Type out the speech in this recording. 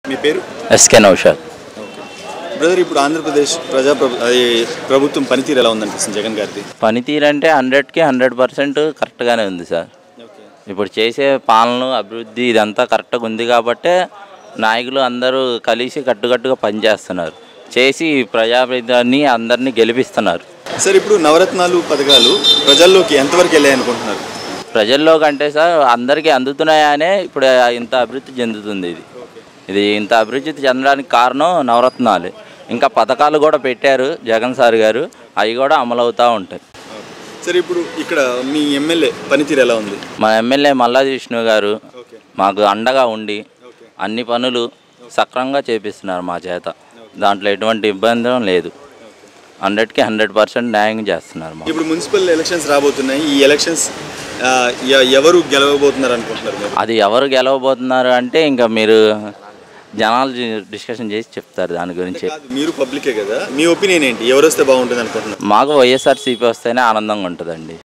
మీ పేరు SK Naushad brother ఇప్పుడు ఆంధ్రప్రదేశ్ ప్రజా ప్రభు- అది ప్రభుత్వం పనితీరు ఎలా ఉందనిపిస్తుంది జగన్ గారిది పనితీరు అంటే హండ్రెడ్కి హండ్రెడ్ పర్సెంట్ కరెక్ట్గానే ఉంది సార్ ఇప్పుడు చేసే పాలన అభివృద్ధి ఇదంతా కరెక్ట్గా ఉంది కాబట్టే నాయకులు అందరూ కలిసి కట్టుకట్టుగా పనిచేస్తున్నారు చేసి ప్రజాప్రతిని అందరినీ గెలిపిస్తున్నారు సార్ ఇప్పుడు నవరత్నాలు పథకాలు ప్రజల్లోకి ఎంతవరకు వెళ్ళాయి అనుకుంటున్నారు ప్రజల్లో కంటే సార్ అందరికీ అందుతున్నాయనే ఇప్పుడు ఇంత అభివృద్ధి చెందుతుంది ఇది ఇది ఇంత అభివృద్ధి చెందడానికి కారణం నవరత్నాలు ఇంకా పథకాలు కూడా పెట్టారు జగన్ సార్ గారు అవి కూడా అమలు అవుతూ ఉంటాయి సార్ ఇప్పుడు ఇక్కడ మీ ఎమ్మెల్యే పనితీరు ఎలా ఉంది మన ఎమ్మెల్యే మల్లాది విష్ణు గారు ఓకే మాకు అండగా ఉండి అన్ని పనులు సక్రమంగా చేపిస్తున్నారు మా చేత దాంట్లో ఎటువంటి ఇబ్బంది లేదు హండ్రెడ్కి హండ్రెడ్ పర్సెంట్ న్యాయం చేస్తున్నారు మాకు ఇప్పుడు మున్సిపల్ ఎలక్షన్స్ రాబోతున్నాయి ఈ ఎలక్షన్స్ ఆ, ఎ- ఎవరు గెలవబోతున్నారు అనుకుంటున్నారు మీరు అది ఎవరు గెలవబోతున్నారు అంటే ఇంకా మీరు జనాలు డిస్కషన్ చేసి చెప్తారు దాని గురించి కాదు, మీరు పబ్లికే కదా మీ ఒపీనియన్ ఏంటి ఎవరు వస్తే బాగుంటుంది అనుకుంటున్నారు మాకు వైఎస్ఆర్సీపీ వస్తేనే ఆనందంగా ఉంటుందండి